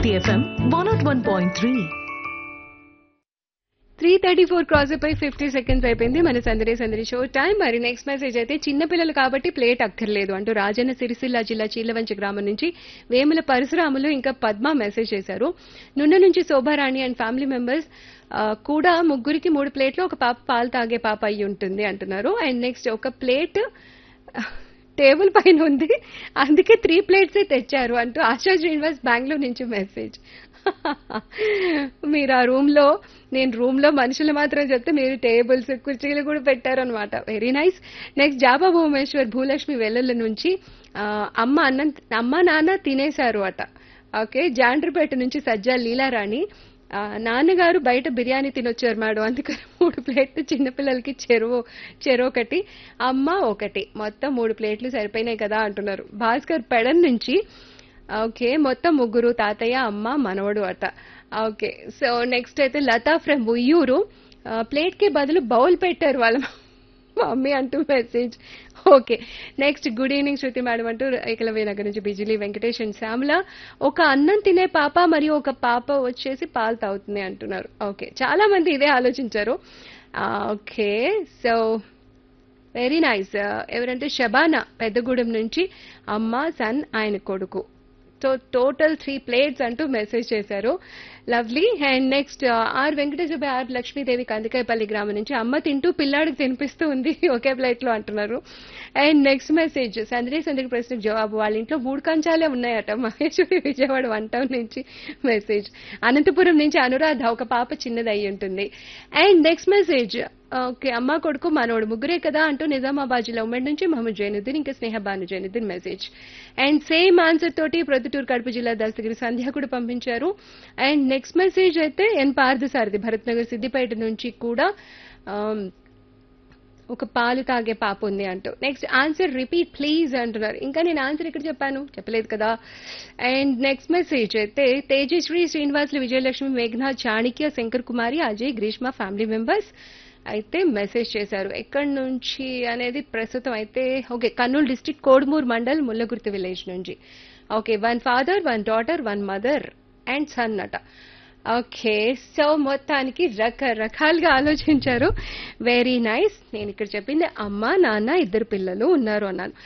City FM 101.3. Three thirty four cross అయిపోయి fifty seconds అయిపోయింది మన సందడి సందడి షో టైం మరి నెక్స్ట్ మెసేజ్ అయితే చిన్నపిల్లలు కాబట్టి ప్లేట్ అక్కర్లేదు అంటూ రాజన్న సిరిసిల్ల జిల్లా చీలవంచి గ్రామం నుంచి వేముల పరశురాములు ఇంకా పద్మ మెసేజ్ చేశారు నున్న నుంచి శోభారాణి అండ్ ఫ్యామిలీ మెంబర్స్ కూడా ముగ్గురికి మూడు ప్లేట్లు ఒక పాప పాలు తాగే పాప అయి ఉంటుంది అంటున్నారు అండ్ నెక్స్ట్ ఒక ప్లేట్ టేబుల్ పైన ఉంది అందుకే త్రీ ప్లేట్సే తెచ్చారు అంటూ ఆశా శ్రీనివాస్ బెంగళూరు నుంచి మెసేజ్ మీరు ఆ రూమ్ లో నేను రూమ్ లో మనుషులు మాత్రం చెప్తే మీరు టేబుల్స్ కుర్చీలు కూడా పెట్టారు అనమాట వెరీ నైస్ నెక్స్ట్ జాబా భువనేశ్వర్ భూలక్ష్మి వెల్లుల నుంచి ఆ, అమ్మ అన్నం అమ్మ నాన్న తినేశారు అట ఓకే జాండ్రపేట నుంచి సజ్జా లీలారాణి ఆ, నాన్నగారు బయట బిర్యానీ తినొచ్చారు మేడం అందుకని మూడు ప్లేట్లు చిన్నపిల్లలకి చెరువు చెరొకటి అమ్మ ఒకటి మొత్తం మూడు ప్లేట్లు సరిపోయినాయి కదా అంటున్నారు భాస్కర్ పెడన్ నుంచి ఓకే మొత్తం ముగ్గురు తాతయ్య అమ్మ మనవడు అట ఓకే సో నెక్స్ట్ అయితే లతా ఫ్రమ్ ఉయ్యూరు ప్లేట్ కి బదులు బౌల్ పెట్టారు వాళ్ళ మమ్మీ అంటూ message okay next good evening Shruti madam అంటూ ఏకలవ్య నగర్ నుంచి బిజిలీ వెంకటేష్ అండ్ శ్యామల ఒక అన్నం తినే పాప మరియు ఒక పాప వచ్చేసి పాలు తాగుతుంది అంటున్నారు ఓకే చాలా మంది ఇదే ఆలోచించారు ఓకే సో వెరీ నైస్ ఎవరంటే షబానా పెద్దగూడెం నుంచి అమ్మ సన్ ఆయన కొడుకు సో టోటల్ త్రీ ప్లేట్స్ అంటూ మెసేజ్ చేశారు lovely and next R Venkateswara R Lakshmidevi Kandikayapalli గ్రామం నుంచి అమ్మ తింటూ పిల్లాడికి తినిపిస్తూ ఉంది ఒకే ప్లేట్ లో అంటున్నారు అండ్ నెక్స్ట్ మెసేజ్ సందడి సందడి ప్రశ్నకు జవాబు వాళ్ళ ఇంట్లో మూడు కంచాలే ఉన్నాయట మహేశ్వరి విజయవాడ వన్ టౌన్ నుంచి మెసేజ్ అనంతపురం నుంచి అనురాధ ఒక పాప చిన్నది అయి ఉంటుంది అండ్ నెక్స్ట్ మెసేజ్ ఓకే అమ్మ కొడుకు మనోడు ముగ్గురే కదా అంటూ నిజామాబాద్ జిల్లా ఉమ్మడి నుంచి మహమ్మద్ జైనుద్దీన్ ఇంకా Sneha Banu Zainuddin message and same answer తోటి ప్రొద్దుటూరు కడప జిల్లా దస్తగిరి సంధ్య కూడా పంపించారు అండ్ నెక్స్ట్ మెసేజ్ అయితే ఎన్ పార్థసారథి భరత్ నగర్ సిద్దిపేట నుంచి కూడా ఆమ్, ఒక పాలు తాగే పాప ఉంది అంటూ నెక్స్ట్ ఆన్సర్ రిపీట్ ప్లీజ్ అంటున్నారు ఇంకా నేను ఆన్సర్ ఇక్కడ చెప్పాను చెప్పలేదు కదా అండ్ నెక్స్ట్ మెసేజ్ అయితే తేజశ్రీ శ్రీనివాసులు విజయలక్ష్మి మేఘనా చాణిక్య శంకర్ కుమారి అజయ్ గ్రీష్మ ఫ్యామిలీ మెంబర్స్ అయితే మెసేజ్ చేశారు ఎక్కడి నుంచి అనేది ప్రస్తుతం అయితే okay Kurnool district Kodumur mandal Mullagurthi village నుంచి okay one father one daughter one mother and son అట ఓకే సో మొత్తానికి రకరకాలుగా ఆలోచించారు వెరీ నైస్ నేను ఇక్కడ చెప్పింది అమ్మ నాన్న ఇద్దరు పిల్లలు ఉన్నారు అన్నాను